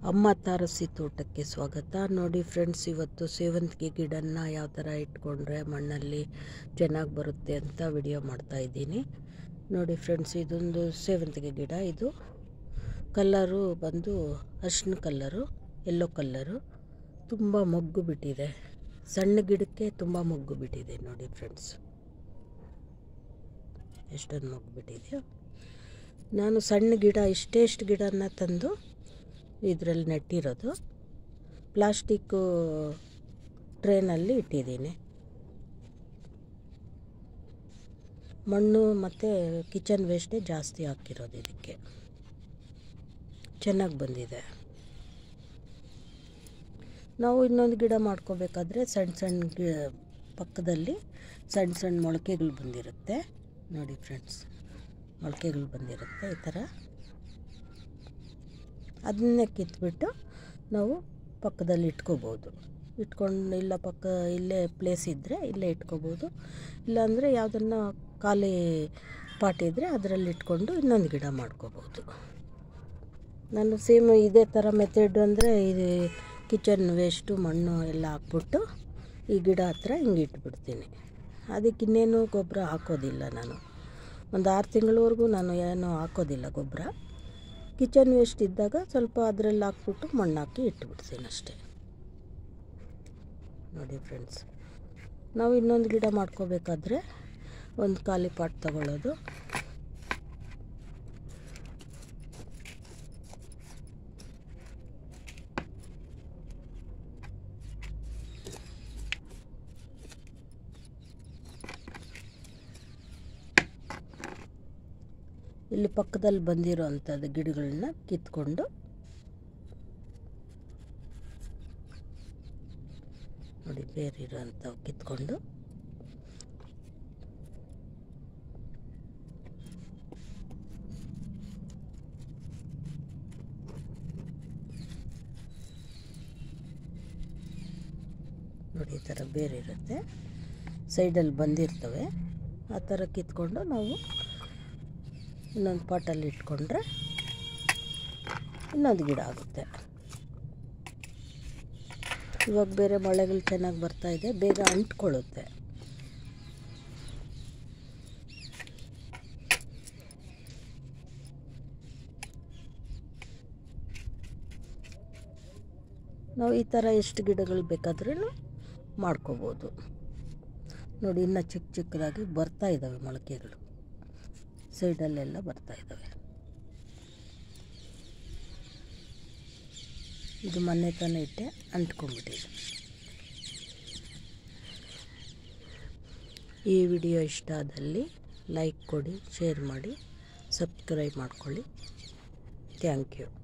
ಅಮ್ಮ ತಾರಸಿ ತೋಟಕ್ಕೆ ಸ್ವಾಗತ ನೋಡಿ ಫ್ರೆಂಡ್ಸ್ ಇವತ್ತು ಸೇವಂತಿಗೆ ಗಿಡನ ಯಾವ ಥರ ಇಟ್ಕೊಂಡ್ರೆ ಮಣ್ಣಲ್ಲಿ ಚೆನ್ನಾಗಿ ಬರುತ್ತೆ ಅಂತ ವಿಡಿಯೋ ಮಾಡ್ತಾ ಇದ್ದೀನಿ ನೋಡಿ ಫ್ರೆಂಡ್ಸ್ ಇದೊಂದು ಸೇವಂತಿಗೆ ಗಿಡ ಇದು ಕಲ್ಲರು ಬಂದು ಅರ್ಶಿನ ಕಲ್ಲರು ಎಲ್ಲೋ ಕಲ್ಲರು ತುಂಬ ಮೊಗ್ಗು ಬಿಟ್ಟಿದೆ ಸಣ್ಣ ಗಿಡಕ್ಕೆ ತುಂಬ ಮೊಗ್ಗು ಬಿಟ್ಟಿದೆ ನೋಡಿ ಫ್ರೆಂಡ್ಸ್ ಎಷ್ಟೊಂದು ಮೊಗ್ಗು ಬಿಟ್ಟಿದೆಯೋ ನಾನು ಸಣ್ಣ ಗಿಡ ಇಷ್ಟೇಷ್ಟು ಗಿಡನ ತಂದು ಇದರಲ್ಲಿ ನೆಟ್ಟಿರೋದು ಪ್ಲಾಸ್ಟಿಕ್ಕು ಟ್ರೇನಲ್ಲಿ ಇಟ್ಟಿದ್ದೀನಿ ಮಣ್ಣು ಮತ್ತು ಕಿಚನ್ ವೇಸ್ಟೇ ಜಾಸ್ತಿ ಹಾಕಿರೋದು ಇದಕ್ಕೆ ಚೆನ್ನಾಗಿ ಬಂದಿದೆ ನಾವು ಇನ್ನೊಂದು ಗಿಡ ಮಾಡ್ಕೋಬೇಕಾದ್ರೆ ಸಣ್ಣ ಸಣ್ಣ ಗಿ ಪಕ್ಕದಲ್ಲಿ ಸಣ್ಣ ಸಣ್ಣ ಮೊಳಕೆಗಳು ಬಂದಿರುತ್ತೆ ನೋಡಿ ಫ್ರೆಂಡ್ಸ್ ಮೊಳಕೆಗಳು ಬಂದಿರುತ್ತೆ ಈ ಥರ ಅದನ್ನೇ ಕಿತ್ಬಿಟ್ಟು ನಾವು ಪಕ್ಕದಲ್ಲಿ ಇಟ್ಕೋಬೋದು ಇಟ್ಕೊಂಡು ಇಲ್ಲ ಪಕ್ಕ ಇಲ್ಲೇ ಪ್ಲೇಸ್ ಇದ್ದರೆ ಇಲ್ಲೇ ಇಟ್ಕೋಬೋದು ಇಲ್ಲಾಂದರೆ ಯಾವುದನ್ನು ಖಾಲಿ ಪಾಟ್ ಇದ್ದರೆ ಅದರಲ್ಲಿ ಇಟ್ಕೊಂಡು ಇನ್ನೊಂದು ಗಿಡ ಮಾಡ್ಕೋಬೋದು ನಾನು ಸೇಮ್ ಇದೇ ಥರ ಮೆಥಡ್ ಅಂದರೆ ಇದು ಕಿಚನ್ ವೇಸ್ಟು ಮಣ್ಣು ಎಲ್ಲ ಹಾಕ್ಬಿಟ್ಟು ಈ ಗಿಡ ಹತ್ರ ಹಿಂಗೆ ಇಟ್ಬಿಡ್ತೀನಿ ಅದಕ್ಕೆ ಇನ್ನೇನು ಗೊಬ್ಬರ ಹಾಕೋದಿಲ್ಲ ನಾನು ಒಂದು ಆರು ತಿಂಗಳವರೆಗೂ ನಾನು ಏನೂ ಹಾಕೋದಿಲ್ಲ ಗೊಬ್ಬರ ಕಿಚನ್ ವೇಸ್ಟ್ ಇದ್ದಾಗ ಸ್ವಲ್ಪ ಅದರಲ್ಲಿ ಹಾಕ್ಬಿಟ್ಟು ಮಣ್ಣು ಹಾಕಿ ಇಟ್ಬಿಡ್ತೀನಿ ಅಷ್ಟೇ ನೋಡಿ ಫ್ರೆಂಡ್ಸ್ ನಾವು ಇನ್ನೊಂದು ಗಿಡ ಮಾಡ್ಕೋಬೇಕಾದ್ರೆ ಒಂದು ಖಾಲಿ ಪಾಟ್ ತಗೊಳ್ಳೋದು ಇಲ್ಲಿ ಪಕ್ಕದಲ್ಲಿ ಬಂದಿರೋ ಅಂಥದ್ದು ಗಿಡಗಳನ್ನ ಕಿತ್ಕೊಂಡು ನೋಡಿ ಬೇರೆ ಇರೋಂಥವು ಕಿತ್ಕೊಂಡು ನೋಡಿ ಈ ಥರ ಬೇರೆ ಇರುತ್ತೆ ಸೈಡಲ್ಲಿ ಬಂದಿರ್ತವೆ ಆ ಥರ ಕಿತ್ಕೊಂಡು ನಾವು ಇನ್ನೊಂದು ಪಾಟಲ್ಲಿ ಇಟ್ಕೊಂಡ್ರೆ ಇನ್ನೊಂದು ಗಿಡ ಆಗುತ್ತೆ ಇವಾಗ ಬೇರೆ ಮಳೆಗಳು ಚೆನ್ನಾಗಿ ಬರ್ತಾ ಇದೆ ಬೇಗ ಅಂಟ್ಕೊಳ್ಳುತ್ತೆ ನಾವು ಈ ಥರ ಎಷ್ಟು ಗಿಡಗಳು ಬೇಕಾದ್ರೂ ಮಾಡ್ಕೋಬೋದು ನೋಡಿ ಇನ್ನು ಚಿಕ್ಕ ಚಿಕ್ಕದಾಗಿ ಬರ್ತಾ ಇದ್ದಾವೆ ಮೊಳಕೆಗಳು ಸೈಡಲ್ಲೆಲ್ಲ ಬರ್ತಾ ಇದ್ದಾವೆ ಇದು ಮೊನ್ನೆ ತಾನೇ ಇಟ್ಟೆ ಅಂಟ್ಕೊಂಡ್ಬಿಟ್ಟಿದೆ ಈ ವಿಡಿಯೋ ಇಷ್ಟ ಆದಲ್ಲಿ ಲೈಕ್ ಕೊಡಿ ಶೇರ್ ಮಾಡಿ ಸಬ್ಸ್ಕ್ರೈಬ್ ಮಾಡ್ಕೊಳ್ಳಿ ಥ್ಯಾಂಕ್ ಯು